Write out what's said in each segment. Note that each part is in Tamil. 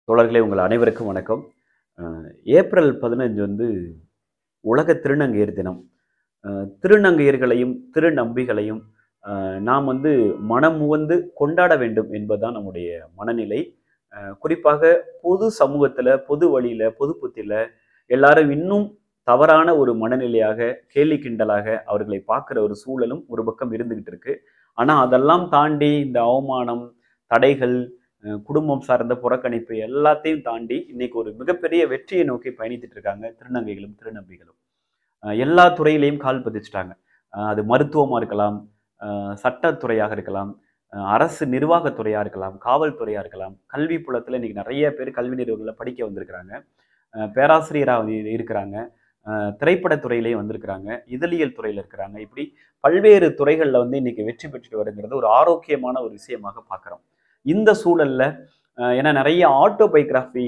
தோழர்களே உங்கள் அனைவருக்கும் வணக்கம் அஹ் ஏப்ரல் பதினஞ்சு வந்து உலக திருநங்கையர் தினம் அஹ் திருநங்கையர்களையும் திருநம்பிகளையும் அஹ் நாம் வந்து மனம் முவந்து கொண்டாட வேண்டும் என்பதுதான் நம்முடைய மனநிலை அஹ் குறிப்பாக பொது சமூகத்தில் பொது வழியில் பொது புத்தியில் எல்லாரும் இன்னும் தவறான ஒரு மனநிலையாக கேலி கிண்டலாக அவர்களை பார்க்குற ஒரு சூழலும் ஒரு பக்கம் இருந்துகிட்டு இருக்கு ஆனால் அதெல்லாம் தாண்டி இந்த அவமானம் தடைகள் அஹ் குடும்பம் சார்ந்த புறக்கணிப்பு எல்லாத்தையும் தாண்டி இன்னைக்கு ஒரு மிகப்பெரிய வெற்றியை நோக்கி பயணித்துட்டு இருக்காங்க திருநங்கைகளும் திருநம்பிகளும் அஹ் எல்லா துறையிலையும் கால் பதிச்சிட்டாங்க அஹ் அது மருத்துவமாக இருக்கலாம் அஹ் சட்டத்துறையாக இருக்கலாம் அஹ் அரசு நிர்வாகத்துறையாக இருக்கலாம் காவல்துறையாக இருக்கலாம் கல்வி புலத்தில் இன்னைக்கு நிறைய பேர் கல்வி நிறுவனங்களில் படிக்க வந்திருக்கிறாங்க அஹ் பேராசிரியராக வந்து இருக்கிறாங்க அஹ் திரைப்படத்துறையிலையும் வந்திருக்கிறாங்க இதழியல் துறையில் இருக்கிறாங்க இப்படி பல்வேறு துறைகளில் வந்து இன்னைக்கு வெற்றி பெற்றுட்டு வருங்கிறது ஒரு ஆரோக்கியமான ஒரு விஷயமாக பார்க்குறோம் இந்த சூழல்ல அஹ், ஏன்னா நிறைய ஆட்டோபயோகிராஃபி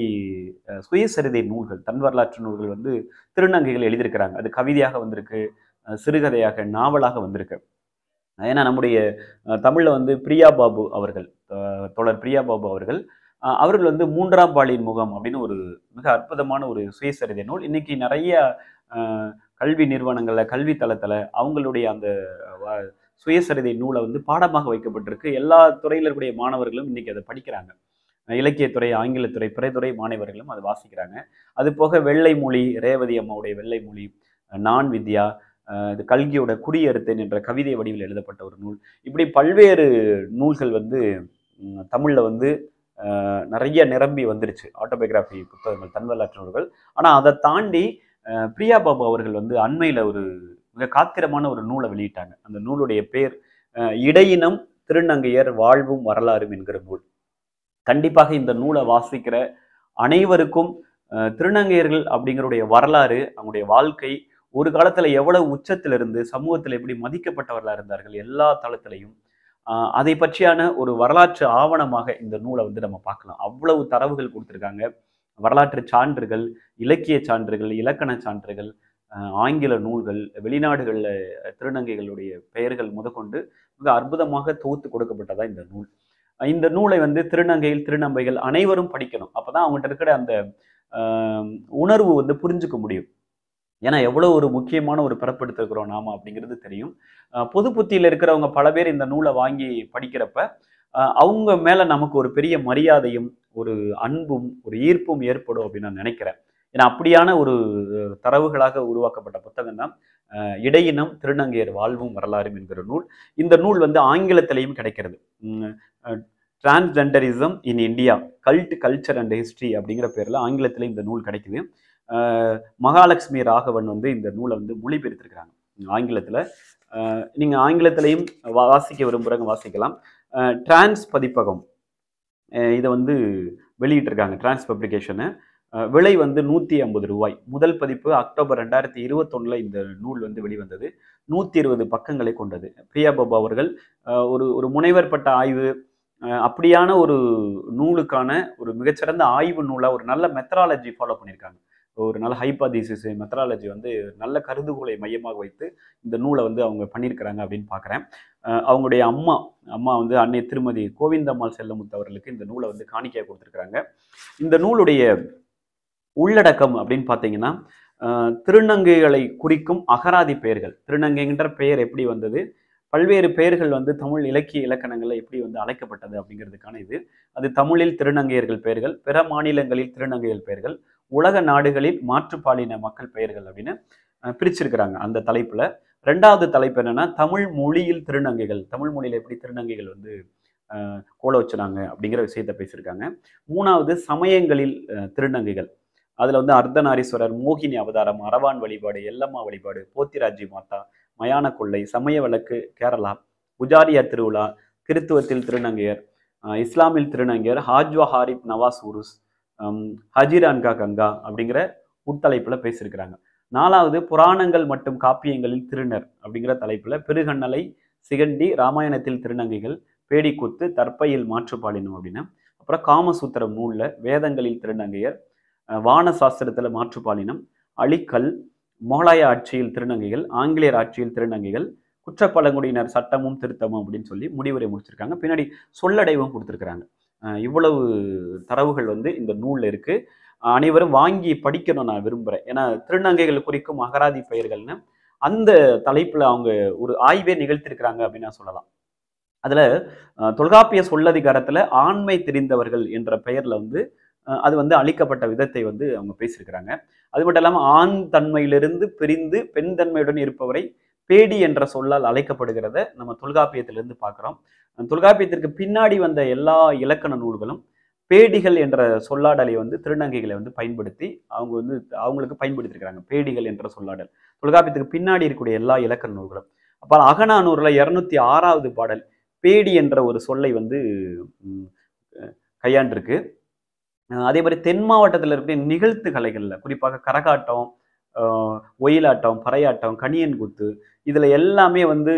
சுயசரிதை நூல்கள் தன் வரலாற்று நூல்கள் வந்து திருநங்கைகள் எழுதியிருக்கிறாங்க அது கவிதையாக வந்திருக்கு அஹ், சிறுகதையாக நாவலாக வந்திருக்கு ஏன்னா நம்முடைய அஹ், தமிழ்ல வந்து பிரியா பாபு அவர்கள் அஹ், தோழர் பிரியா பாபு அவர்கள் அஹ், அவர்கள் வந்து மூன்றாம் பாலின் முகம் அப்படின்னு ஒரு மிக அற்புதமான ஒரு சுயசரிதை நூல் இன்னைக்கு நிறைய அஹ், கல்வி நிறுவனங்கள்ல கல்வி தளத்துல அவங்களுடைய அந்த வ- சுயசரிதை நூலை வந்து பாடமாக வைக்கப்பட்டிருக்கு எல்லா துறையில இருக்கக்கூடிய மாணவர்களும் இன்னைக்கு அதை படிக்கிறாங்க அஹ் இலக்கியத்துறை ஆங்கிலத்துறை பிறதுறை மாணவர்களும் அதை வாசிக்கிறாங்க அது போக வெள்ளை மொழி ரேவதி அம்மாவுடைய வெள்ளை மொழி அஹ் நான் வித்யா அஹ் இது கல்கியோட குடியறுத்தேன் என்ற கவிதை வடிவில் எழுதப்பட்ட ஒரு நூல் இப்படி பல்வேறு நூல்கள் வந்து ம், தமிழ்ல வந்து அஹ், நிறைய நிரம்பி வந்துருச்சு ஆட்டோபயோகிராஃபி புத்தகங்கள் தன் வரலாற்று நூல்கள் ஆனால் அதை தாண்டி அஹ், பிரியா பாபு அவர்கள் வந்து அண்மையில் ஒரு மிக காத்திரமான ஒரு நூலை வெளியிட்டாங்க அந்த நூலுடைய பேர் அஹ், இடையினம் திருநங்கையர் வாழ்வும் வரலாறும் என்கிற நூல் கண்டிப்பாக இந்த நூலை வாசிக்கிற அனைவருக்கும் அஹ், திருநங்கையர்கள் அப்படிங்கிறடைய வரலாறு அவங்களுடைய வாழ்க்கை ஒரு காலத்துல எவ்வளவு உச்சத்துல இருந்து சமூகத்துல எப்படி மதிக்கப்பட்டவர்களா இருந்தார்கள் எல்லா தளத்திலையும் ஆஹ் அதை பற்றியான ஒரு வரலாற்று ஆவணமாக இந்த நூலை வந்து நம்ம பார்க்கலாம் அவ்வளவு தரவுகள் கொடுத்துருக்காங்க வரலாற்று சான்றுகள் இலக்கிய சான்றுகள் இலக்கண சான்றுகள் ஆஹ் ஆங்கில நூல்கள் வெளிநாடுகளில் திருநங்கைகளுடைய பெயர்கள் முதற்கொண்டு மிக அற்புதமாக தொகுத்து கொடுக்கப்பட்டதா இந்த நூல் அஹ் இந்த நூலை வந்து திருநங்கைகள் திருநம்பைகள் அனைவரும் படிக்கணும் அப்பதான் அவங்ககிட்ட இருக்கிற அந்த ஆஹ் உணர்வு வந்து புரிஞ்சுக்க முடியும் ஏன்னா எவ்வளோ ஒரு முக்கியமான ஒரு பிறப்பெடுத்திருக்கிறோம் நாம அப்படிங்கிறது தெரியும் அஹ் பொது புத்தியில் இருக்கிறவங்க பல பேர் இந்த நூலை வாங்கி படிக்கிறப்ப அஹ் அவங்க மேல நமக்கு ஒரு பெரிய மரியாதையும் ஒரு அன்பும் ஒரு ஈர்ப்பும் ஏற்படும் அப்படின்னு நான் நினைக்கிறேன் ஏன்னா அப்படியான ஒரு தரவுகளாக உருவாக்கப்பட்ட புத்தகம் தான் அஹ் இடையினம் திருநங்கையர் வாழ்வும் வரலாறும் என்கிற நூல் இந்த நூல் வந்து ஆங்கிலத்திலையும் கிடைக்கிறது transgenderism in India cult culture and history அப்படிங்கிற பேர்ல ஆங்கிலத்துல இந்த நூல் கிடைக்குது அஹ் மகாலட்சுமி ராகவன் வந்து இந்த நூலை வந்து மொழிபெயர்த்திருக்கிறாங்க ஆங்கிலத்துல அஹ் நீங்க ஆங்கிலத்திலையும் வா- வாசிக்க விரும்புறவங்க வாசிக்கலாம் டிரான்ஸ் பதிப்பகம் அஹ் இதை வந்து வெளியிட்டிருக்காங்க டிரான்ஸ் பப்ளிகேஷனு விலை வந்து நூற்றி ஐம்பது ரூபாய் முதல் பதிப்பு அக்டோபர் ரெண்டாயிரத்தி இருபத்தொன்னில் இந்த நூல் வந்து வெளிவந்தது நூற்றி இருபது பக்கங்களை கொண்டது பிரியா பாபு அவர்கள் அஹ் ஒரு ஒரு முனைவர் பட்ட ஆய்வு அஹ் அப்படியான ஒரு நூலுக்கான ஒரு மிகச்சிறந்த ஆய்வு நூலாக ஒரு நல்ல மெத்தடாலஜி ஃபாலோ பண்ணியிருக்காங்க ஒரு நல்ல ஹைபாதீசிஸ் மெத்தடாலஜி வந்து நல்ல கருதுகோளை மையமாக வைத்து இந்த நூலை வந்து அவங்க பண்ணியிருக்கிறாங்க அப்படின்னு பார்க்குறேன் அவங்களுடைய அம்மா அம்மா வந்து அன்னை திருமதி கோவிந்தம்மாள் செல்லமுத்து அவர்களுக்கு இந்த நூலை வந்து காணிக்கையாக கொடுத்துருக்குறாங்க இந்த நூலுடைய உள்ளடக்கம் அப்படின்னு பார்த்தீங்கன்னா அஹ், திருநங்கைகளை குறிக்கும் அகராதி பெயர்கள் திருநங்கைங்கிற பெயர் எப்படி வந்தது பல்வேறு பெயர்கள் வந்து தமிழ் இலக்கிய இலக்கணங்களில் எப்படி வந்து அழைக்கப்பட்டது அப்படிங்கிறதுக்கான இது அது தமிழில் திருநங்கையர்கள் பெயர்கள் பிற மாநிலங்களில் திருநங்கைகள் பெயர்கள் உலக நாடுகளில் மாற்றுப்பாலின மக்கள் பெயர்கள் அப்படின்னு அஹ், பிரிச்சிருக்கிறாங்க அந்த தலைப்புல ரெண்டாவது தலைப்பு என்னன்னா தமிழ் மொழியில் திருநங்கைகள் தமிழ் மொழியில எப்படி திருநங்கைகள் வந்து அஹ், கோல வச்சுனாங்க அப்படிங்கிற விஷயத்த பேசியிருக்காங்க மூணாவது சமயங்களில் அஹ், திருநங்கைகள் அதுல வந்து அர்த்தநாரீஸ்வரர் மோகினி அவதாரம் அரவான் வழிபாடு எல்லம்மா வழிபாடு போத்திராஜி மாதா மயான கொள்ளை சமய வழக்கு கேரளா உஜாரியார் திருவிழா கிறித்துவத்தில் திருநங்கையர் அஹ், இஸ்லாமில் திருநங்கையர் ஹாஜ்வா ஹாரிப் நவாஸ் உருஸ் ஹம், ஹஜிரான்கா கங்கா அப்படிங்கிற உட்தலைப்புல பேசியிருக்கிறாங்க நாலாவது புராணங்கள் மற்றும் காப்பியங்களில் திருநர் அப்படிங்கிற தலைப்புல பெருகண்ணலை சிகண்டி ராமாயணத்தில் திருநங்கைகள் பேடிக்கூத்து தற்பையில் மாற்றுப்பாலினம் அப்படின்னு அப்புறம் காமசூத்திரம் நூல்ல வேதங்களில் திருநங்கையர் அஹ், வான சாஸ்திரத்துல மாற்றுப்பாலினம் அழிக்கல் முகலாய ஆட்சியில் திருநங்கைகள் ஆங்கிலேயர் ஆட்சியில் திருநங்கைகள் குற்றப்பழங்குடியினர் சட்டமும் திருத்தமும் அப்படின்னு சொல்லி முடிவுரை முடிச்சிருக்காங்க பின்னாடி சொல்லடைவும் கொடுத்துருக்காங்க அஹ் இவ்வளவு தரவுகள் வந்து இந்த நூல்ல இருக்கு அஹ் அனைவரும் வாங்கி படிக்கணும் நான் விரும்புறேன் ஏன்னா திருநங்கைகள் குறிக்கும் அகராதி பெயர்கள்னு அந்த தலைப்புல அவங்க ஒரு ஆய்வே நிகழ்த்திருக்கிறாங்க அப்படின்னு நான் சொல்லலாம் அதுல அஹ், தொல்காப்பிய சொல்லதிகாரத்துல ஆண்மை தெரிந்தவர்கள் என்ற பெயர்ல வந்து அஹ், அது வந்து அளிக்கப்பட்ட விதத்தை வந்து அவங்க பேசியிருக்கிறாங்க அது மட்டும் இல்லாம ஆண் தன்மையிலிருந்து பிரிந்து பெண் தன்மையுடன் இருப்பவரை பேடி என்ற சொல்லால் அழைக்கப்படுகிறத நம்ம தொல்காப்பியத்திலிருந்து பார்க்கிறோம் அந்த தொல்காப்பியத்திற்கு பின்னாடி வந்த எல்லா இலக்கண நூல்களும் பேடிகள் என்ற சொல்லாடலை வந்து திருநங்கைகளை வந்து பயன்படுத்தி அவங்க வந்து அவங்களுக்கு பயன்படுத்தியிருக்கிறாங்க பேடிகள் என்ற சொல்லாடல் தொல்காப்பியத்துக்கு பின்னாடி இருக்கக்கூடிய எல்லா இலக்கண நூல்களும் அப்போ அகநானூறுல இருநூத்தி ஆறாவது பாடல் பேடி என்ற ஒரு சொல்லை வந்து ம், அஹ், கையாண்டிருக்கு அஹ் அதே மாதிரி தென் மாவட்டத்தில் இருக்கிற நிகழ்த்து கலைகள்ல குறிப்பாக கரகாட்டம் ஆஹ் ஒயிலாட்டம் பறையாட்டம் கணியன் குத்து இதுல எல்லாமே வந்து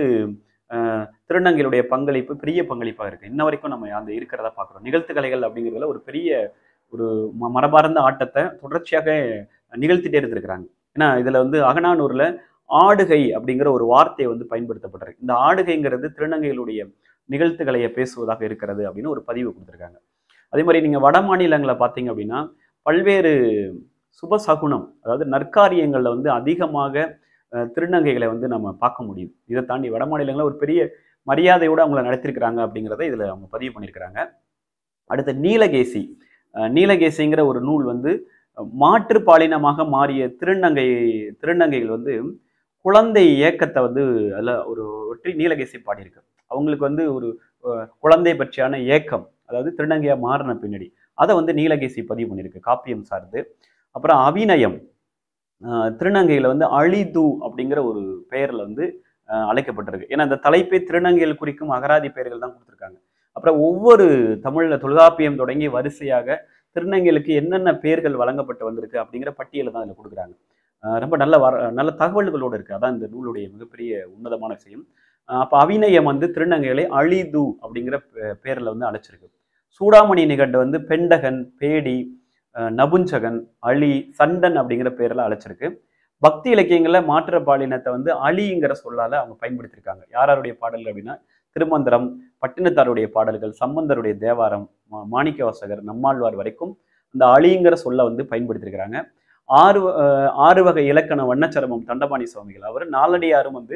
ஆஹ் திருநங்கையுடைய பங்களிப்பு பெரிய பங்களிப்பாக இருக்கு இன்ன வரைக்கும் நம்ம அந்த இருக்கிறதா பார்க்குறோம் நிகழ்த்து கலைகள் அப்படிங்கிறதுல ஒரு பெரிய ஒரு ம- மரபார்ந்த ஆட்டத்தை தொடர்ச்சியாக நிகழ்த்திட்டே இருந்திருக்கிறாங்க ஏன்னா இதுல வந்து அகநானூர்ல ஆடுகை அப்படிங்கிற ஒரு வார்த்தை வந்து பயன்படுத்தப்பட்டிருக்கு இந்த ஆடுகைங்கிறது திருநங்கைகளுடைய நிகழ்த்துக்களையை பேசுவதாக இருக்கிறது அப்படின்னு ஒரு பதிவு கொடுத்துருக்காங்க அதே மாதிரி நீங்க வட மாநிலங்களை பார்த்தீங்க அப்படின்னா பல்வேறு சுப சகுனம் அதாவது நற்காரியங்களில் வந்து அதிகமாக அஹ், திருநங்கைகளை வந்து நம்ம பார்க்க முடியும் இதை தாண்டி வட மாநிலங்களில் ஒரு பெரிய மரியாதையோடு அவங்கள நடத்திருக்கிறாங்க அப்படிங்கிறத இதில் அவங்க பதிவு பண்ணியிருக்கிறாங்க அடுத்து நீலகேசி அஹ், நீலகேசிங்கிற ஒரு நூல் வந்து அஹ், மாற்றுப் பாலினமாக மாறிய திருநங்கை திருநங்கைகள் வந்து குழந்தை ஏக்கத்தை வந்து அதில் ஒரு ஒற்றி நீலகேசி பாடியிருக்கு அவங்களுக்கு வந்து ஒரு அஹ், குழந்தை பற்றியான ஏக்கம் அதாவது திருநங்கையா மாறின பின்னாடி அதை வந்து நீலகேசி பதிவு பண்ணியிருக்கு காப்பியம் சார்ந்து அப்புறம் அபிநயம் அஹ், திருநங்கையில வந்து அழிது அப்படிங்கிற ஒரு பெயர்ல வந்து அஹ், அழைக்கப்பட்டிருக்கு ஏன்னா இந்த தலைப்பே திருநங்கைகள் குறிக்கும் அகராதி பெயர்கள் தான் கொடுத்துருக்காங்க அப்புறம் ஒவ்வொரு தமிழ்ல தொல்காப்பியம் தொடங்கி வரிசையாக திருநங்கைகளுக்கு என்னென்ன பெயர்கள் வழங்கப்பட்டு வந்திருக்கு அப்படிங்கிற பட்டியலை தான் இதில் கொடுக்குறாங்க அஹ், ரொம்ப நல்ல வர நல்ல தகவல்களோடு இருக்கு அதான் இந்த நூலுடைய மிகப்பெரிய உன்னதமான விஷயம் அஹ், அப்ப அபிநயம் வந்து திருநங்கைகளை அழிது அப்படிங்கிற பெ- பெயர்ல வந்து அழைச்சிருக்கு சூடாமணி நிகண்டு வந்து பெண்டகன் பேடி அஹ், நபுஞ்சகன் அலி சண்டன் அப்படிங்கிற பேர்ல அழைச்சிருக்கு பக்தி இலக்கியங்கள்ல மாற்ற பாலினத்தை வந்து அலிங்கிற சொல்லால அவங்க பயன்படுத்தியிருக்காங்க யார் யாருடைய பாடல்கள் அப்படின்னா திருமந்திரம் பட்டினத்தாருடைய பாடல்கள் சம்பந்தருடைய தேவாரம் மா- மாணிக்கவாசகர் நம்மாழ்வார் வரைக்கும் இந்த அலிங்கிற சொல்ல வந்து பயன்படுத்தியிருக்கிறாங்க ஆறு அஹ், ஆறு வகை இலக்கண வண்ணச்சரமம் தண்டபாணி சுவாமிகள் அவர் நாலடியாரும் வந்து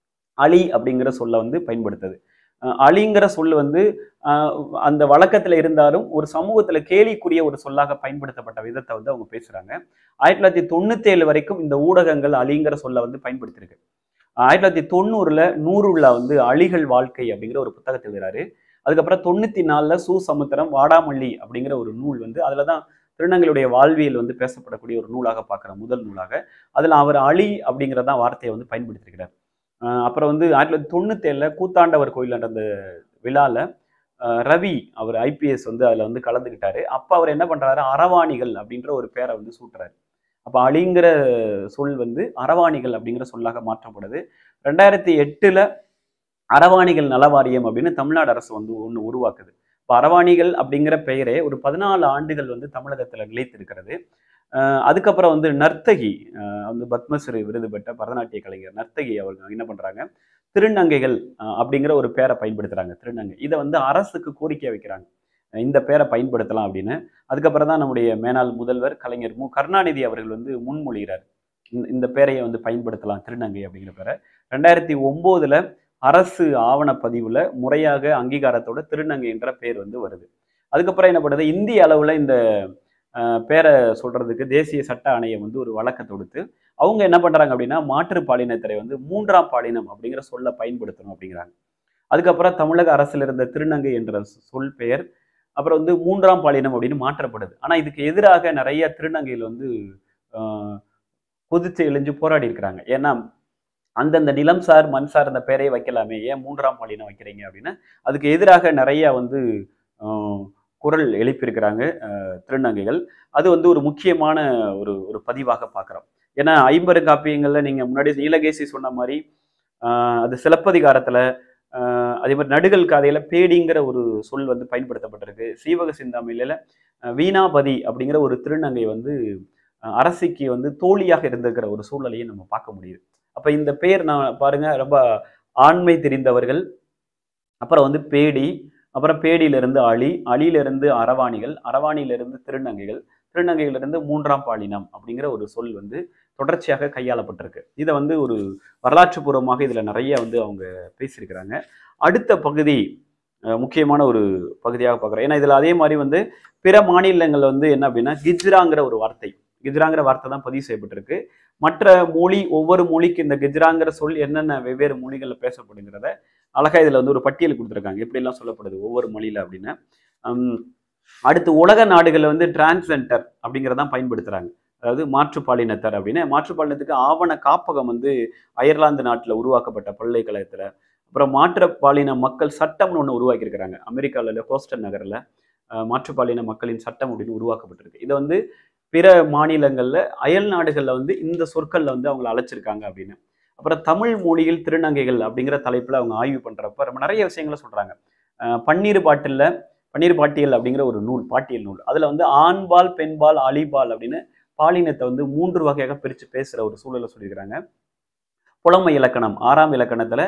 அலி அப்படிங்கிற சொல்ல வந்து பயன்படுத்தது அஹ், அலிங்கிற சொல் வந்து அஹ், அந்த வழக்கத்துல இருந்தாலும் ஒரு சமூகத்துல கேலிக்குரிய ஒரு சொல்லாக பயன்படுத்தப்பட்ட விதத்தை வந்து அவங்க பேசுறாங்க ஆயிரத்தி தொள்ளாயிரத்தி தொண்ணூத்தி ஏழு வரைக்கும் இந்த ஊடகங்கள் அலிங்கிற சொல்ல வந்து பயன்படுத்தியிருக்கு ஆயிரத்தி தொள்ளாயிரத்தி தொண்ணூறுல நூறுல வந்து அலிகள் வாழ்க்கை அப்படிங்கிற ஒரு புத்தகத்தை எழுதுறாரு அதுக்கப்புறம் தொண்ணூத்தி நாலுல சு சமுத்திரம் வாடாமல்லி அப்படிங்கிற ஒரு நூல் வந்து அதுலதான் திருநங்கையுடைய வாழ்வியல் வந்து பேசப்படக்கூடிய ஒரு நூலாக பார்க்குற முதல் நூலாக அதுல அவர் அலி அப்படிங்கிறதான் வார்த்தையை வந்து பயன்படுத்தியிருக்கிறார் அஹ் அப்புறம் வந்து ஆயிரத்தி தொள்ளாயிரத்தி தொண்ணூத்தி ஏழுல கூத்தாண்டவர் கோயில் நடந்த விழால அஹ் ரவி அவர் ஐபிஎஸ் வந்து அதுல வந்து கலந்துக்கிட்டாரு அப்ப அவர் என்ன பண்றாரு அரவாணிகள் அப்படின்ற ஒரு பேரை வந்து சூட்டுறாரு அப்ப அலிங்கிற சொல் வந்து அரவாணிகள் அப்படிங்கிற சொல்லாக மாற்றப்படுது ரெண்டாயிரத்தி எட்டுல அரவாணிகள் நலவாரியம் அப்படின்னு தமிழ்நாடு அரசு வந்து ஒன்று உருவாக்குது இப்போ அரவாணிகள் அப்படிங்கிற பெயரே ஒரு பதினாலு ஆண்டுகள் வந்து தமிழகத்துல நிலைத்திருக்கிறது அஹ் அதுக்கப்புறம் வந்து நர்த்தகி அஹ் வந்து பத்மஸ்ரீ விருது பெற்ற பரதநாட்டிய கலைஞர் நர்த்தகி அவங்க என்ன பண்றாங்க திருநங்கைகள் அஹ் அப்படிங்கிற ஒரு பேரை பயன்படுத்துறாங்க திருநங்கை இதை வந்து அரசுக்கு கோரிக்கை வைக்கிறாங்க அஹ் இந்த பேரை பயன்படுத்தலாம் அப்படின்னு அதுக்கப்புறம் தான் நம்முடைய மேனாள் முதல்வர் கலைஞர் மு கருணாநிதி அவர்கள் வந்து முன்மொழிகிறார் இந்த- இந்த பேரையை வந்து பயன்படுத்தலாம் திருநங்கை அப்படிங்கிற பேரை ரெண்டாயிரத்தி ஒம்போதுல அரசு ஆவணப்பதிவுல முறையாக அங்கீகாரத்தோட திருநங்கை என்ற பேர் வந்து வருது அதுக்கப்புறம் என்ன பண்ணுது இந்திய அளவுல இந்த அஹ், பேரை சொல்றதுக்கு தேசிய சட்ட ஆணையம் வந்து ஒரு வழக்கை தொடுத்து அவங்க என்ன பண்றாங்க அப்படின்னா மாற்று பாலினத்தரை வந்து மூன்றாம் பாலினம் அப்படிங்கிற சொல்ல பயன்படுத்தணும் அப்படிங்கிறாங்க அதுக்கப்புறம் தமிழக அரசில் இருந்த திருநங்கை என்ற சொல் பெயர் அப்புறம் வந்து மூன்றாம் பாலினம் அப்படின்னு மாற்றப்படுது ஆனா இதுக்கு எதிராக நிறைய திருநங்கைகள் வந்து ஆஹ், கொதிச்சு எழுஞ்சு போராடி இருக்கிறாங்க ஏன்னா அந்தந்த நிலம் சார் மண் சார் அந்த பேரை வைக்கலாமே ஏன் மூன்றாம் பாலினம் வைக்கிறீங்க அப்படின்னு அதுக்கு எதிராக நிறைய வந்து ஆஹ், குரல் எழுப்பியிருக்கிறாங்க ஆஹ், திருநங்கைகள் அது வந்து ஒரு முக்கியமான ஒரு ஒரு பதிவாக பார்க்குறோம் ஏன்னா ஐம்பது காப்பியங்கள்ல நீங்க முன்னாடி நீலகேசி சொன்ன மாதிரி ஆஹ், அது சிலப்பதிகாரத்துல ஆஹ், அதே மாதிரி நடுகள் காதையில பேடிங்கிற ஒரு சொல் வந்து பயன்படுத்தப்பட்டிருக்கு சீவக சிந்தாமணியில அஹ், வீணாபதி அப்படிங்கிற ஒரு திருநங்கை வந்து அஹ், அரசிக்கு வந்து தோழியாக இருந்திருக்கிற ஒரு சூழ்நிலையை நம்ம பார்க்க முடியுது அப்ப இந்த பேர் நான் பாருங்க ரொம்ப ஆண்மை தெரிந்தவர்கள் அப்புறம் வந்து பேடி அப்புறம் பேடியிலிருந்து அலி அலியிலிருந்து அரவாணிகள் அரவாணியிலிருந்து திருநங்கைகள் திருநங்கையிலிருந்து மூன்றாம் பாலினம் அப்படிங்கிற ஒரு சொல் வந்து தொடர்ச்சியாக கையாளப்பட்டிருக்கு இதை வந்து ஒரு வரலாற்று பூர்வமாக இதில் நிறைய வந்து அவங்க பேசியிருக்கிறாங்க அடுத்த பகுதி அஹ், முக்கியமான ஒரு பகுதியாக பார்க்குறோம் ஏன்னா இதில் அதே மாதிரி வந்து பிற மாநிலங்கள்ல வந்து என்ன அப்படின்னா கிஜ்ராங்கிற ஒரு வார்த்தை கிஜ்ராங்கிற வார்த்தை தான் பதிவு செய்யப்பட்டிருக்கு மற்ற மொழி ஒவ்வொரு மொழிக்கு இந்த கிஜ்ராங்கிற சொல் என்னென்ன வெவ்வேறு மொழிகளில் பேசப்படுங்கிறத அழகா இதில் வந்து ஒரு பட்டியல் கொடுத்துருக்காங்க எப்படிலாம் சொல்லப்படுது ஒவ்வொரு மொழியில அப்படின்னு ஹம், அடுத்து உலக நாடுகளில் வந்து டிரான்ஸ்ஜெண்டர் அப்படிங்கிறதான் பயன்படுத்துறாங்க அதாவது மாற்றுப்பாலினத்தர் அப்படின்னு மாற்றுப்பாலினத்துக்கு ஆவண காப்பகம் வந்து அயர்லாந்து நாட்டில் உருவாக்கப்பட்ட பல்கலைக்கழகத்தில் அப்புறம் மாற்றுப்பாலின மக்கள் சட்டம்னு ஒன்று உருவாக்கியிருக்கிறாங்க அமெரிக்காவில் ஹோஸ்டன் நகரில் மாற்றுப்பாலின மக்களின் சட்டம் அப்படின்னு உருவாக்கப்பட்டிருக்கு இதை வந்து பிற மாநிலங்களில் அயல் நாடுகளில் வந்து இந்த சொற்களில் வந்து அவங்களை அழைச்சிருக்காங்க அப்படின்னு அப்புறம் தமிழ் மொழியில் திருநங்கைகள் அப்படிங்கிற தலைப்பில் அவங்க ஆய்வு பண்ணுறப்ப ரொம்ப நிறைய விஷயங்களை சொல்கிறாங்க பன்னீர் பாட்டிலில் பன்னீர் பாட்டியல் அப்படிங்கிற ஒரு நூல் பாட்டியல் நூல் அதில் வந்து ஆண்பால் பெண்பால் அலிபால் அப்படின்னு பாலினத்தை வந்து மூன்று வகையாக பிரித்து பேசுகிற ஒரு சூழலை சொல்லியிருக்கிறாங்க புலமை இலக்கணம் ஆறாம் இலக்கணத்தில்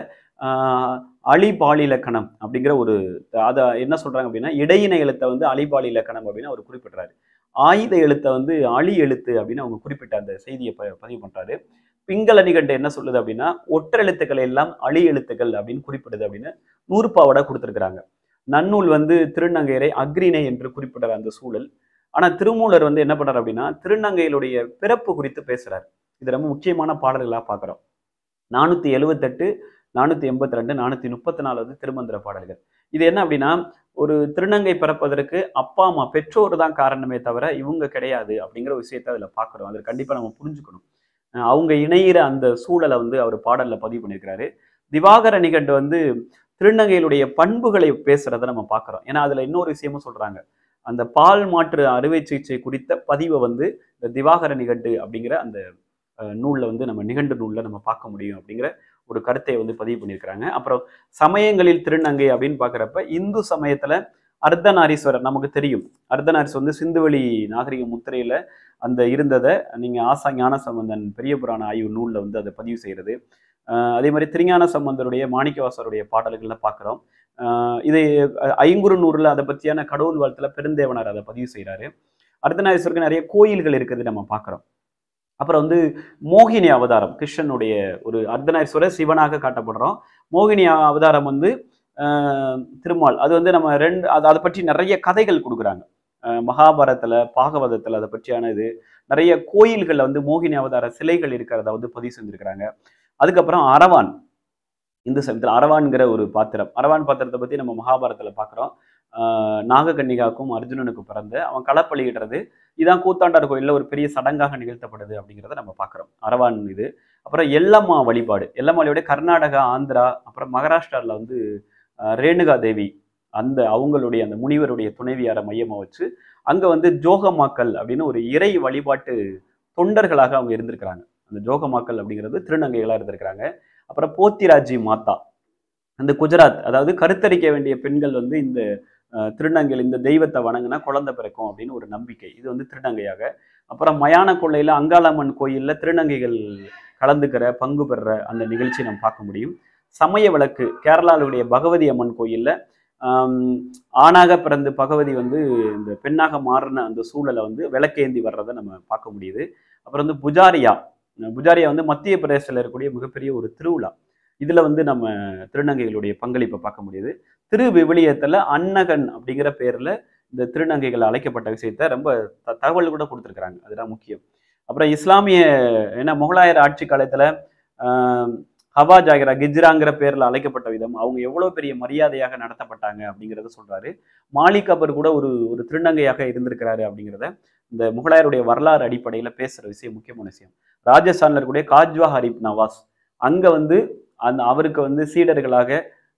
அலிபால் இலக்கணம் அப்படிங்கிற ஒரு அதை என்ன சொல்கிறாங்க அப்படின்னா இடையின எழுத்தை வந்து அலிபால் இலக்கணம் அப்படின்னு அவர் குறிப்பிட்றாரு ஆயுத எழுத்தை வந்து அழி எழுத்து அப்படின்னு அவங்க குறிப்பிட்ட அந்த செய்தியை ப பதிவு பண்ணுறாரு பிங்கள நிகண்டு என்ன சொல்லுது அப்படின்னா ஒற்றெழுத்துக்கள் எல்லாம் அழி எழுத்துக்கள் அப்படின்னு குறிப்பிடுது அப்படின்னு நூறுப்பாவோட கொடுத்துருக்குறாங்க நன்னூல் வந்து திருநங்கையரை அக்ரிணை என்று குறிப்பிடுற அந்த சூழல் ஆனா திருமூலர் வந்து என்ன பண்றாரு அப்படின்னா திருநங்கைகளுடைய பிறப்பு குறித்து பேசுறாரு இது ரொம்ப முக்கியமான பாடல்களா பார்க்குறோம் நானூத்தி எழுவத்தெட்டு நானூத்தி எண்பத்தி ரெண்டு நானூத்தி முப்பத்தி நாலு வந்து திருமந்திர பாடல்கள் இது என்ன அப்படின்னா ஒரு திருநங்கை பிறப்பதற்கு அப்பா அம்மா பெற்றோர் தான் காரணமே தவிர இவங்க கிடையாது அப்படிங்கிற ஒரு விஷயத்த அதில் பார்க்குறோம் அது கண்டிப்பாக நம்ம புரிஞ்சுக்கணும் அஹ் அவங்க இணையிற அந்த சூழலை வந்து அவர் பாடல்ல பதிவு பண்ணியிருக்கிறாரு திவாகர நிகண்டு வந்து திருநங்கைகளுடைய பண்புகளை பேசுறதை நம்ம பார்க்குறோம் ஏன்னா அதுல இன்னொரு விஷயமும் சொல்றாங்க அந்த பால் மாற்று அறுவை சிகிச்சை குறித்த பதிவை வந்து இந்த திவாகர நிகண்டு அப்படிங்கிற அந்த அஹ், நூல்ல வந்து நம்ம நிகண்டு நூல்ல நம்ம பார்க்க முடியும் அப்படிங்கிற ஒரு கருத்தை வந்து பதிவு பண்ணியிருக்கிறாங்க அப்புறம் சமயங்களில் திருநங்கை அப்படின்னு பார்க்குறப்ப இந்து சமயத்துல அர்த்தநாரீஸ்வரர் நமக்கு தெரியும் அர்த்தநாரீஸ்வரர் வந்து சிந்துவெளி நாகரிக முத்திரையில அந்த இருந்ததை நீங்க ஆசா ஞான சம்பந்தன் பெரிய புராண ஆய்வு நூல்ல வந்து அதை பதிவு செய்யறது அஹ் அதே மாதிரி திருஞான சம்பந்தருடைய மாணிக்கவாசருடைய பாடல்கள்ல பார்க்குறோம் இது அஹ், ஐங்குறு நூறுல அதை பற்றியான கடவுள் வாழ்த்துல பெருந்தேவனார் அதை பதிவு செய்கிறாரு அர்த்தநாரீஸ்வருக்கு நிறைய கோயில்கள் இருக்குது நம்ம பார்க்குறோம் அப்புறம் வந்து மோகினி அவதாரம் கிருஷ்ணனுடைய ஒரு அர்த்தநாரீஸ்வரர் சிவனாக காட்டப்படுறோம் மோகினி அவதாரம் வந்து ஆஹ், திருமால் அது வந்து நம்ம ரெண்டு அது அதை பற்றி நிறைய கதைகள் கொடுக்குறாங்க ஆஹ், மகாபாரதத்துல பாகவதத்துல அதை பற்றியான இது நிறைய கோயில்கள்ல வந்து மோகினி அவதார சிலைகள் இருக்கிறத வந்து பதிவு செஞ்சிருக்கிறாங்க அதுக்கப்புறம் அரவான் இந்து சமயத்தில் அரவான்கிற ஒரு பாத்திரம் அரவான் பாத்திரத்தை பத்தி நம்ம மகாபாரதத்துல பார்க்குறோம் நாககன்னிகாவுக்கும் அர்ஜுனனுக்கும் பிறந்த அவன் களப்பலியிடுறது இதான் கூத்தாண்டார் கோயில்ல ஒரு பெரிய சடங்காக நிகழ்த்தப்படுது அப்படிங்கிறத நம்ம பார்க்குறோம் அரவான் இது அப்புறம் எல்லம்மா வழிபாடு எல்லம்மா வழிபாடு கர்நாடகா ஆந்திரா அப்புறம் மகாராஷ்டிராவில் வந்து ஆஹ், ரேணுகா தேவி அந்த அவங்களுடைய அந்த முனிவருடைய துணைவியாரை மையமா வச்சு அங்க வந்து ஜோகமாக்கல் அப்படின்னு ஒரு இறை வழிபாட்டு தொண்டர்களாக அவங்க இருந்திருக்கிறாங்க அந்த ஜோகமாக்கல் அப்படிங்கிறது திருநங்கைகளா இருந்திருக்கிறாங்க அப்புறம் போத்திராஜி மாதா அந்த குஜராத் அதாவது கருத்தரிக்க வேண்டிய பெண்கள் வந்து இந்த அஹ், திருநங்கைகள் இந்த தெய்வத்தை வணங்கினா குழந்தை பிறக்கும் அப்படின்னு ஒரு நம்பிக்கை இது வந்து திருநங்கையாக அப்புறம் மயான கொள்ளையில அங்காளம்மன் கோயில்ல திருநங்கைகள் கலந்துக்கிற பங்கு பெறுற அந்த நிகழ்ச்சி நம்ம பார்க்க முடியும் சமய விளக்கு கேரளாவுடைய பகவதி அம்மன் கோயில்ல ஆம், ஆணாக பிறந்து பகவதி வந்து இந்த பெண்ணாக மாறின அந்த சூழலை வந்து விளக்கேந்தி வர்றதை நம்ம பார்க்க முடியுது அப்புறம் வந்து புஜாரியா புஜாரியா வந்து மத்திய பிரதேசத்தில் இருக்கக்கூடிய மிகப்பெரிய ஒரு திருவிழா இதுல வந்து நம்ம திருநங்கைகளுடைய பங்களிப்பை பார்க்க முடியுது திரு விவிலியத்துல அன்னகன் அப்படிங்கிற பேர்ல இந்த திருநங்கைகள் அழைக்கப்பட்ட விஷயத்த ரொம்ப த- தகவல் கூட கொடுத்துருக்குறாங்க அதுதான் முக்கியம் அப்புறம் இஸ்லாமிய ஏன்னா முகலாயர் ஆட்சி காலத்துல ஆஹ், ஹவா ஜாகிரா கிஜ்ராங்கிற பேர்ல அழைக்கப்பட்ட விதம் அவங்க எவ்வளவு பெரிய மரியாதையாக நடத்தப்பட்டாங்க அப்படிங்கிறத சொல்றாரு மாலிக் அபர் கூட ஒரு ஒரு திருநங்கையாக இருந்திருக்கிறாரு அப்படிங்கிறத இந்த முகலாயருடைய வரலாறு அடிப்படையில பேசுற விஷயம் முக்கியமான விஷயம் ராஜஸ்தான்ல இருக்கக்கூடிய காஜ்வா ஹரிப் நவாஸ் அங்க வந்து அந்த அவருக்கு வந்து சீடர்களாக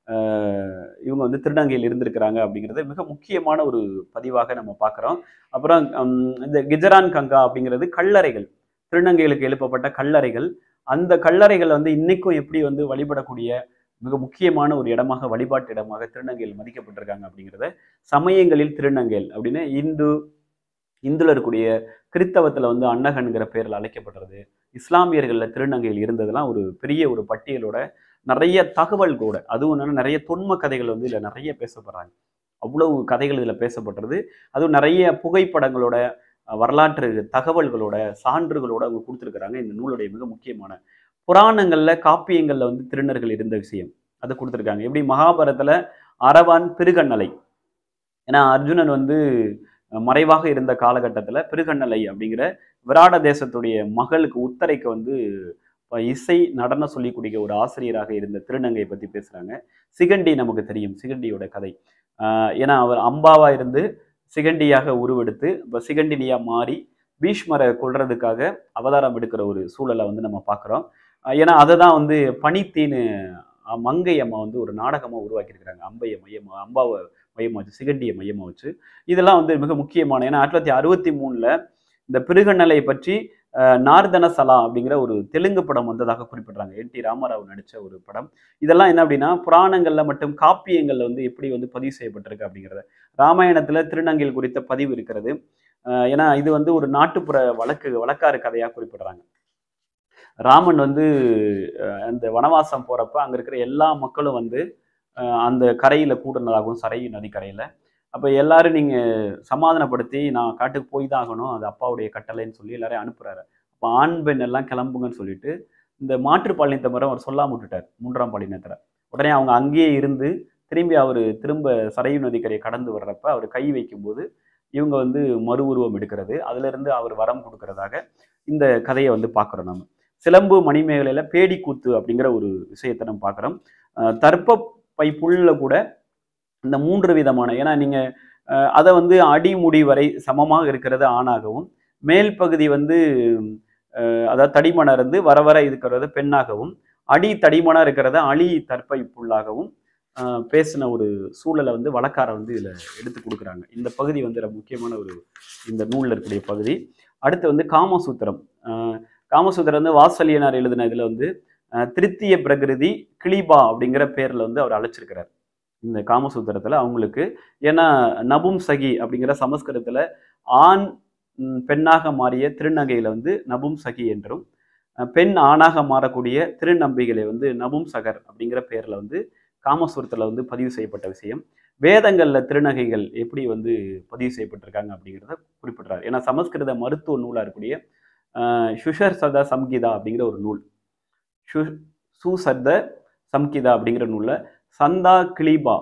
ஆஹ், இவங்க வந்து திருநங்கையில் இருந்திருக்கிறாங்க அப்படிங்கிறது மிக முக்கியமான ஒரு பதிவாக நம்ம பார்க்குறோம் அப்புறம் ஹம், இந்த கிஜரான் கங்கா அப்படிங்கிறது கல்லறைகள் திருநங்கைகளுக்கு எழுப்பப்பட்ட கல்லறைகள் அந்த கல்லறைகள் வந்து இன்னைக்கும் எப்படி வந்து வழிபடக்கூடிய மிக முக்கியமான ஒரு இடமாக வழிபாட்டு இடமாக திருநங்கைகள் மதிக்கப்பட்டிருக்காங்க அப்படிங்கிறத சமயங்களில் திருநங்கைகள் அப்படின்னு இந்து இந்துல இருக்கக்கூடிய கிறித்தவத்துல வந்து அன்னகன்கிற பேரில் அழைக்கப்படுறது இஸ்லாமியர்கள்ல திருநங்கையில் இருந்ததெல்லாம் ஒரு பெரிய ஒரு பட்டியலோட நிறைய தகவல் கூட அதுவும் என்னன்னா நிறைய தொன்ம கதைகள் வந்து இதுல நிறைய பேசப்படுறாங்க அவ்வளவு கதைகள் இதில் பேசப்பட்டிருது அதுவும் நிறைய புகைப்படங்களோட அஹ், வரலாற்று தகவல்களோட சான்றுகளோட அவங்க கொடுத்துருக்குறாங்க இந்த நூலுடைய மிக முக்கியமான புராணங்களில் காப்பியங்களில் வந்து திருநர்கள் இருந்த விஷயம் அதை கொடுத்துருக்காங்க எப்படி மகாபாரதத்தில் அரவான் பிருகண்ணலை ஏன்னா அர்ஜுனன் வந்து அஹ், மறைவாக இருந்த காலகட்டத்தில் பிருகண்ணலை அப்படிங்கிற விராட தேசத்துடைய மகளுக்கு உத்தரைக்கு வந்து அஹ், இசை நடனம் சொல்லி கொடுக்க ஒரு ஆசிரியராக இருந்த திருநங்கையை பற்றி பேசுகிறாங்க சிகண்டி நமக்கு தெரியும் சிகண்டியோட கதை ஆஹ் ஏன்னா அவர் அம்பாவா இருந்து சிகண்டியாக உருவெடுத்து இப்போ சிகண்டினியா மாறி பீஷ்மரை கொல்றதுக்காக அவதாரம் எடுக்கிற ஒரு சூழலை வந்து நம்ம பார்க்குறோம் ஏன்னா அதை தான் வந்து பனித்தீன்னு அஹ், மங்கை அம்மா வந்து ஒரு நாடகமாக உருவாக்கியிருக்கிறாங்க அம்பையை மையமா அம்பாவை மையமாக வச்சு சிகண்டியை மையமாக வச்சு இதெல்லாம் வந்து மிக முக்கியமான ஏன்னா ஆயிரத்தி தொள்ளாயிரத்தி அறுபத்தி மூணில் இந்த பிருகநலை பற்றி அஹ், நார்தன சலா அப்படிங்கிற ஒரு தெலுங்கு படம் வந்ததாக குறிப்பிட்றாங்க என் டி ராமராவ் நடித்த ஒரு படம் இதெல்லாம் என்ன அப்படின்னா புராணங்கள்ல மற்றும் காப்பியங்கள்ல வந்து எப்படி வந்து பதிவு செய்யப்பட்டிருக்கு அப்படிங்கிறத ராமாயணத்துல திருநங்கைகள் குறித்த பதிவு இருக்கிறது அஹ் ஏன்னா இது வந்து ஒரு நாட்டுப்புற வழக்கு வழக்காறு கதையா குறிப்பிடுறாங்க ராமன் வந்து அஹ் அந்த வனவாசம் போறப்ப அங்க இருக்கிற எல்லா மக்களும் வந்து அஹ் அந்த கரையில கூடுனதாகவும் சரையு நதிக்கரையில அப்ப எல்லாரும் நீங்க சமாதானப்படுத்தி நான் காட்டுக்கு போய் தான் ஆகணும் அது அப்பாவுடைய கட்டளைன்னு சொல்லி எல்லாரையும் அனுப்புறாரு அப்ப ஆண் பெண் எல்லாம் கிளம்புங்கன்னு சொல்லிட்டு இந்த மாற்று பாலினத்தமரம் அவர் சொல்லாம விட்டுட்டார் மூன்றாம் பாலினத்தரை உடனே அவங்க அங்கேயே இருந்து திரும்பி அவர் திரும்ப சரையு நதிக்கரையை கடந்து வர்றப்ப அவர் கை வைக்கும்போது இவங்க வந்து மறு உருவம் எடுக்கிறது அதுல இருந்து அவர் வரம் கொடுக்கறதாக இந்த கதையை வந்து பார்க்குறோம் நம்ம சிலம்பு மணிமேகலையில பேடிக்கூத்து அப்படிங்கிற ஒரு விஷயத்தை நம்ம பார்க்குறோம் தர்ப்ப பை புல்ல கூட இந்த மூன்று விதமான ஏன்னா நீங்க அஹ், அதை வந்து அடிமுடி வரை சமமாக இருக்கிறது ஆணாகவும் மேல் பகுதி வந்து அஹ், அதாவது தடிமனா இருந்து வர வர இருக்கிறது பெண்ணாகவும் அடி தடிமனா இருக்கிறத அழி தற்பை புல்லாகவும் ஆஹ் பேசின ஒரு சூழலை வந்து வழக்காரை வந்து இதில் எடுத்து கொடுக்குறாங்க இந்த பகுதி வந்து ரொம்ப முக்கியமான ஒரு இந்த நூலில் இருக்கக்கூடிய பகுதி அடுத்து வந்து காமசூத்திரம் ஆஹ் காமசூத்திரம் வந்து வாசலியனார் எழுதின இதில் வந்து ஆஹ் திருத்திய பிரகிருதி கிளிபா அப்படிங்கிற பேரில் வந்து அவர் அழைச்சிருக்கிறார் இந்த காமசூத்திரத்தில் அவங்களுக்கு ஏன்னா நபும் சகி அப்படிங்கிற சமஸ்கிருதத்தில் ஆண் ம், பெண்ணாக மாறிய திருநங்கையில வந்து நபும் சகி என்றும் அஹ் பெண் ஆணாக மாறக்கூடிய திருநம்பிகளை வந்து நபும் சகர் அப்படிங்கிற பேரில் வந்து காமசூரத்தில் வந்து பதிவு செய்யப்பட்ட விஷயம் வேதங்களில் திருநகைகள் எப்படி வந்து பதிவு செய்யப்பட்டிருக்காங்க அப்படிங்கிறத குறிப்பிட்றாரு ஏன்னா சமஸ்கிருத மருத்துவ நூலாக இருக்கக்கூடிய ஆஹ் சுஷர் சத சம்கிதா அப்படிங்கிற ஒரு நூல் சு சுசர்த சம்கிதா அப்படிங்கிற நூலில் சந்தா கிளீபா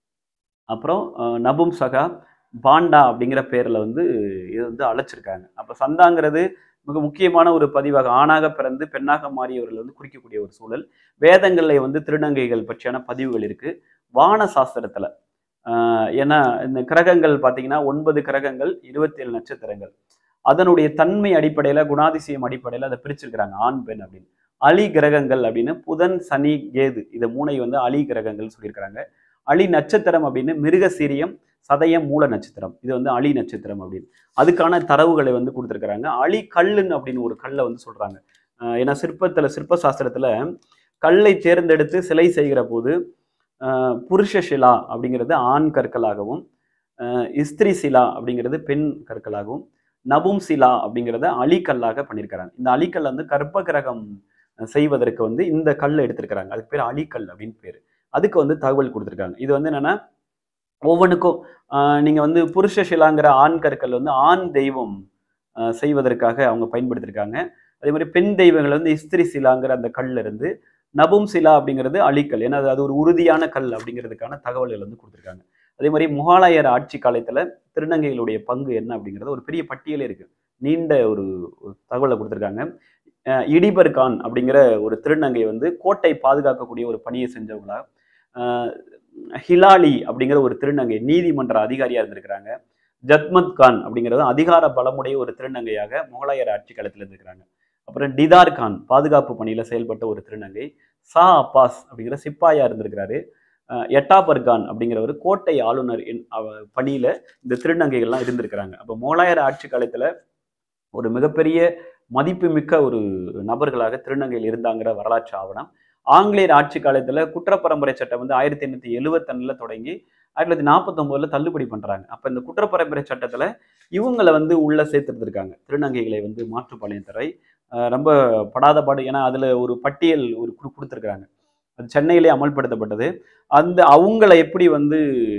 அப்புறம் ஆஹ் நபும் சகா பாண்டா அப்படிங்கிற பேரில் வந்து இது வந்து அழைச்சிருக்காங்க அப்போ சந்தாங்கிறது மிக முக்கியமான ஒரு பதிவாக ஆணாக பிறந்து பெண்ணாக மாறியவர்கள் வந்து குறிக்கக்கூடிய ஒரு சூழல் வேதங்களில் வந்து திருநங்கைகள் பற்றியான பதிவுகள் இருக்கு வான சாஸ்திரத்துல ஆஹ் ஏன்னா இந்த கிரகங்கள் பார்த்தீங்கன்னா ஒன்பது கிரகங்கள் இருபத்தேழு நட்சத்திரங்கள் அதனுடைய தன்மை அடிப்படையில் குணாதிசயம் அடிப்படையில் அதை பிரிச்சிருக்கிறாங்க ஆண் பெண் அப்படின்னு அலி கிரகங்கள் அப்படின்னு புதன் சனி கேது இதை மூனை வந்து அலி கிரகங்கள் சொல்லியிருக்கிறாங்க அலி நட்சத்திரம் அப்படின்னு மிருகசீரியம் சதயம் மூல நட்சத்திரம் இது வந்து அலி நட்சத்திரம் அப்படின்னு அதுக்கான தரவுகளை வந்து கொடுத்துருக்குறாங்க அலி கல்லுன்னு அப்படின்னு ஒரு கல்லை வந்து சொல்றாங்க ஆஹ் ஏன்னா சிற்பத்துல சிற்ப சாஸ்திரத்துல கல்லை தேர்ந்தெடுத்து சிலை செய்கிற போது ஆஹ் புருஷ சிலா அப்படிங்கிறது ஆண் கற்களாகவும் ஆஹ் இஸ்திரி சிலா அப்படிங்கிறது பெண் கற்களாகவும் நபும் சிலா அப்படிங்கிறத அலிக்கல்லாக பண்ணியிருக்கிறாங்க இந்த அலிக்கல் வந்து கர்ப்ப கிரகம் செய்வதற்கு வந்து இந்த கல்லை எடுத்திருக்கிறாங்க அதுக்கு பேர் அலிக்கல் அப்படின்னு பேர் அதுக்கு வந்து தகவல் கொடுத்துருக்காங்க இது வந்து என்னன்னா ஒவ்வொன்றுக்கும் நீங்கள் வந்து புருஷ சிலாங்கிற ஆண் கற்கள் வந்து ஆண் தெய்வம் ஆஹ் செய்வதற்காக அவங்க பயன்படுத்தியிருக்காங்க அதே மாதிரி பெண் தெய்வங்கள் வந்து இஸ்திரி சிலாங்கிற அந்த கல்ல இருந்து நபும் சிலா அப்படிங்கிறது அழிக்கல் ஏன்னா அது அது ஒரு உறுதியான கல் அப்படிங்கிறதுக்கான தகவல்கள் வந்து கொடுத்துருக்காங்க அதே மாதிரி முகாலயர் ஆட்சி காலத்தில் திருநங்கைகளுடைய பங்கு என்ன அப்படிங்கிறது ஒரு பெரிய பட்டியலே இருக்கு நீண்ட ஒரு ஒரு தகவலை கொடுத்துருக்காங்க அஹ் இடிபர் கான் அப்படிங்கிற ஒரு திருநங்கை வந்து கோட்டை பாதுகாக்கக்கூடிய ஒரு பணியை செஞ்சவங்களா அஹ் ஹிலாலி அப்படிங்கிற ஒரு திருநங்கை நீதிமன்ற அதிகாரியா இருந்திருக்கிறாங்க ஜத்மத் கான் அப்படிங்கிறது அதிகார பலமுடைய ஒரு திருநங்கையாக முகலாயர் ஆட்சி காலத்தில் இருந்திருக்கிறாங்க அப்புறம் டிதார் கான் பாதுகாப்பு பணியில செயல்பட்ட ஒரு திருநங்கை சா அப்பாஸ் அப்படிங்கிற சிப்பாயா இருந்திருக்கிறாரு அஹ் எட்டாபர் கான் அப்படிங்கிறவர் கோட்டை ஆளுநர் என்- அவ- பணியில இந்த திருநங்கைகள்லாம் இருந்திருக்கிறாங்க அப்போ முகலாயர் ஆட்சி காலத்துல ஒரு மிகப்பெரிய மதிப்புமிக்க ஒரு நபர்களாக திருநங்கையில் இருந்தாங்கிற வரலாற்று ஆவணம் ஆங்கிலேயர் ஆட்சி காலத்துல குற்றப்பரம்பரை சட்டம் வந்து ஆயிரத்தி எண்ணூத்தி எழுவத்தொன்னுல தொடங்கி ஆயிரத்தி தொள்ளாயிரத்தி நாற்பத்தொம்போதுல தள்ளுபடி பண்றாங்க அப்ப இந்த குற்றப்பரம்பரை சட்டத்துல இவங்களை வந்து உள்ள சேர்த்துருந்துருக்காங்க திருநங்கைகளை வந்து மாற்றுப்பாளையத்தரை அஹ் ரொம்ப படாத பாடு ஏன்னா அதுல ஒரு பட்டியல் ஒரு குடு கொடுத்துருக்காங்க அது சென்னையிலே அமல்படுத்தப்பட்டது அந்த அவங்கள எப்படி வந்து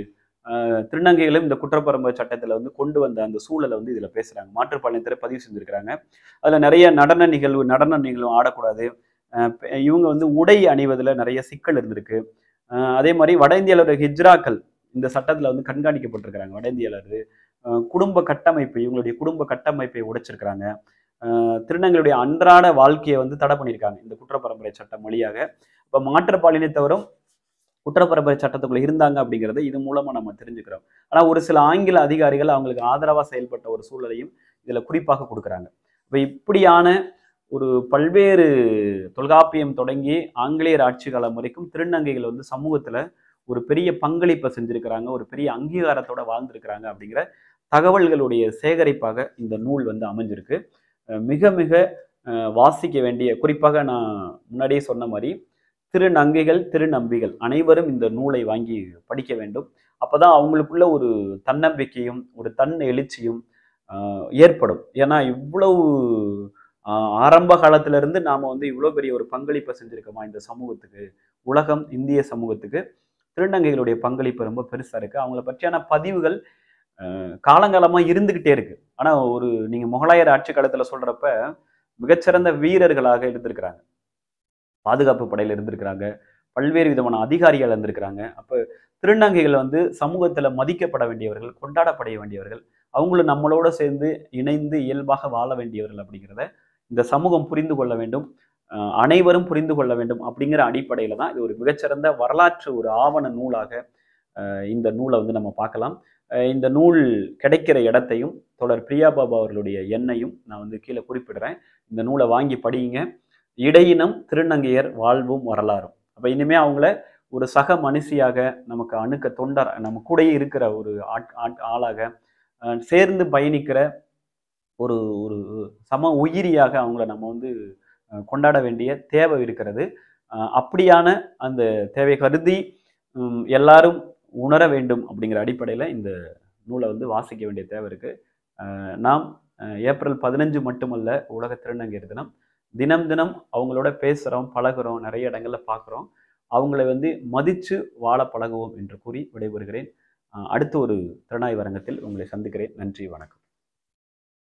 அஹ், திருநங்கைகளும் இந்த குற்றப்பரம்பரை சட்டத்தில் வந்து கொண்டு வந்த அந்த சூழலை வந்து இதில் பேசுகிறாங்க மாற்றுப்பாளையத்தில் பதிவு செஞ்சுருக்கிறாங்க அதில் நிறைய நடன நிகழ்வு நடன நிகழ்வு ஆடக்கூடாது அஹ், பெ- இவங்க வந்து உடை அணிவதில் நிறைய சிக்கல் இருந்திருக்கு அஹ், அதே மாதிரி வட இந்தியாவோட ஹிஜ்ராக்கள் இந்த சட்டத்தில் வந்து கண்காணிக்கப்பட்டிருக்கிறாங்க வட இந்தியாவில் அஹ் குடும்ப கட்டமைப்பு இவங்களுடைய குடும்ப கட்டமைப்பை உடைச்சிருக்கிறாங்க அஹ் திருநங்கையுடைய அன்றாட வாழ்க்கையை வந்து தடை பண்ணியிருக்காங்க இந்த குற்றப்பரம்பரை சட்டம் வழியாக இப்போ மாற்றுப்பாலினத்தவரும் குற்றப்பரம்பரை சட்டத்துக்குள்ள இருந்தாங்க அப்படிங்கிறத இது மூலமா நம்ம தெரிஞ்சுக்கிறோம் ஆனால் ஒரு சில ஆங்கில அதிகாரிகள் அவங்களுக்கு ஆதரவாக செயல்பட்ட ஒரு சூழலையும் இதில் குறிப்பாக கொடுக்குறாங்க இப்போ இப்படியான ஒரு பல்வேறு தொல்காப்பியம் தொடங்கி ஆங்கிலேயர் ஆட்சி காலம் வரைக்கும் திருநங்கைகள் வந்து சமூகத்துல ஒரு பெரிய பங்களிப்பை செஞ்சிருக்கிறாங்க ஒரு பெரிய அங்கீகாரத்தோட வாழ்ந்திருக்கிறாங்க அப்படிங்கிற தகவல்களுடைய சேகரிப்பாக இந்த நூல் வந்து அமைஞ்சிருக்கு அஹ் மிக மிக அஹ் வாசிக்க வேண்டிய குறிப்பாக நான் முன்னாடியே சொன்ன மாதிரி திருநங்கைகள் திருநம்பிகள் அனைவரும் இந்த நூலை வாங்கி படிக்க வேண்டும் அப்பதான் அவங்களுக்குள்ள ஒரு தன்னம்பிக்கையும் ஒரு தன் எழுச்சியும் ஆஹ் ஏற்படும் ஏன்னா இவ்வளவு ஆஹ் ஆரம்ப காலத்துல இருந்து நாம வந்து இவ்வளவு பெரிய ஒரு பங்களிப்பை செஞ்சிருக்கோமா இந்த சமூகத்துக்கு உலகம் இந்திய சமூகத்துக்கு திருநங்கைகளுடைய பங்களிப்பு ரொம்ப பெருசா இருக்கு அவங்கள பற்றியான பதிவுகள் ஆஹ் காலங்காலமா இருந்துகிட்டே இருக்கு ஆனா ஒரு நீங்க முகலாயர் ஆட்சி காலத்துல சொல்றப்ப மிகச்சிறந்த வீரர்களாக இருந்திருக்கிறாங்க பாதுகாப்பு படையில இருந்திருக்கிறாங்க பல்வேறு விதமான அதிகாரிகள் இருந்திருக்கிறாங்க அப்ப திருநங்கைகள் வந்து சமூகத்துல மதிக்கப்பட வேண்டியவர்கள் கொண்டாடப்பட வேண்டியவர்கள் அவங்களும் நம்மளோட சேர்ந்து இணைந்து இயல்பாக வாழ வேண்டியவர்கள் அப்படிங்கிறத இந்த சமூகம் புரிந்து கொள்ள வேண்டும் அஹ் அனைவரும் புரிந்து கொள்ள வேண்டும் அப்படிங்கிற அடிப்படையில தான் இது ஒரு மிகச்சிறந்த வரலாற்று ஒரு ஆவண நூலாக அஹ் இந்த நூலை வந்து நம்ம பார்க்கலாம் அஹ் இந்த நூல் கிடைக்கிற இடத்தையும் தொடர் பிரியா பாபா அவர்களுடைய எண்ணையும் நான் வந்து கீழே குறிப்பிடுறேன் இந்த நூலை வாங்கி படியுங்க இடையினம் திருநங்கையர் வாழ்வும் வரலாறும் அப்ப இனிமே அவங்கள ஒரு சக மனுஷியாக நமக்கு அணுக்க தொண்டர் நம்ம கூடயே இருக்கிற ஒரு ஆட் ஆட் ஆளாக அஹ் சேர்ந்து பயணிக்கிற ஒரு ஒரு சம உயிரியாக அவங்கள நம்ம வந்து அஹ் கொண்டாட வேண்டிய தேவை இருக்கிறது அஹ் அப்படியான அந்த தேவை கருதி உம், எல்லாரும் உணர வேண்டும் அப்படிங்கிற அடிப்படையில் இந்த நூலை வந்து வாசிக்க வேண்டிய தேவை இருக்கு அஹ் நாம் அஹ் ஏப்ரல் பதினஞ்சு மட்டுமல்ல உலக திருநங்கையர் தினம் தினம் தினம் அவங்களோட பேசுகிறோம் பழகுறோம் நிறைய இடங்கள்ல பார்க்குறோம் அவங்களை வந்து மதித்து வாழ பழகுவோம் என்று கூறி விடைபெறுகிறேன் அஹ் அடுத்து ஒரு திறனாய்வு அரங்கத்தில் உங்களை சந்திக்கிறேன் நன்றி வணக்கம்